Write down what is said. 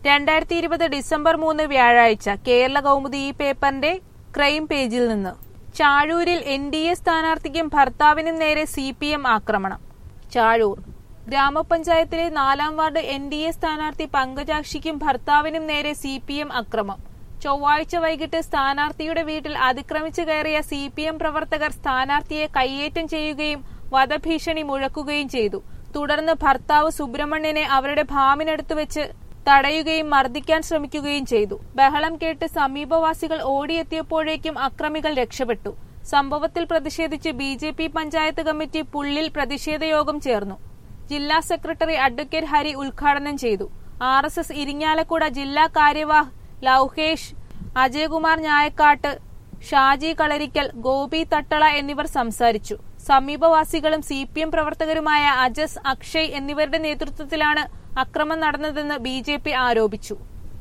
രണ്ടായിരത്തി ഇരുപത് ഡിസംബർ മൂന്ന് വ്യാഴാഴ്ച കേരള കൗമുദി ഈ പേപ്പറിന്റെ ക്രൈം പേജിൽ നിന്ന് ചാഴൂരിൽ എൻ ഡി എ സ്ഥാനാർത്ഥിക്കും ഭർത്താവിനും നേരെ സി പി എം ആക്രമണം ചാഴൂർ ഗ്രാമപഞ്ചായത്തിലെ നാലാം വാർഡ് എൻ ഡി എ സ്ഥാനാർത്ഥി പങ്കജാക്ഷിക്കും ഭർത്താവിനും നേരെ സി പി എം അക്രമം ചൊവ്വാഴ്ച വൈകിട്ട് സ്ഥാനാർത്ഥിയുടെ വീട്ടിൽ അതിക്രമിച്ചു കയറിയ സി പി എം പ്രവർത്തകർ സ്ഥാനാർത്ഥിയെ കയ്യേറ്റം ചെയ്യുകയും വധഭീഷണി മുഴക്കുകയും ചെയ്തു തുടർന്ന് ഭർത്താവ് സുബ്രഹ്മണ്യനെ അവരുടെ ഭാമിനടുത്ത് വെച്ച് തടയുകയും മർദ്ദിക്കാൻ ശ്രമിക്കുകയും ചെയ്തു ബഹളം കേട്ട് സമീപവാസികൾ ഓടിയെത്തിയപ്പോഴേക്കും അക്രമികൾ രക്ഷപ്പെട്ടു സംഭവത്തിൽ പ്രതിഷേധിച്ച് B J P panchayat committee പുള്ളിൽ പ്രതിഷേധ യോഗം ചേർന്നു ജില്ലാ സെക്രട്ടറി അഡ്വക്കേറ്റ് ഹരി ഉദ്ഘാടനം ചെയ്തു ആർ എസ് എസ് ഇരിങ്ങാലക്കുട ജില്ലാ കാര്യവാഹ് ലൌഹേഷ് അജയകുമാർ ഞായക്കാട്ട് ഷാജി കളരിക്കൽ ഗോപി തട്ടള എന്നിവർ സംസാരിച്ചു സമീപവാസികളും സി പി എം പ്രവർത്തകരുമായ അജസ് അക്ഷയ് എന്നിവരുടെ നേതൃത്വത്തിലാണ് അക്രമം നടന്നതെന്ന് ബി ആരോപിച്ചു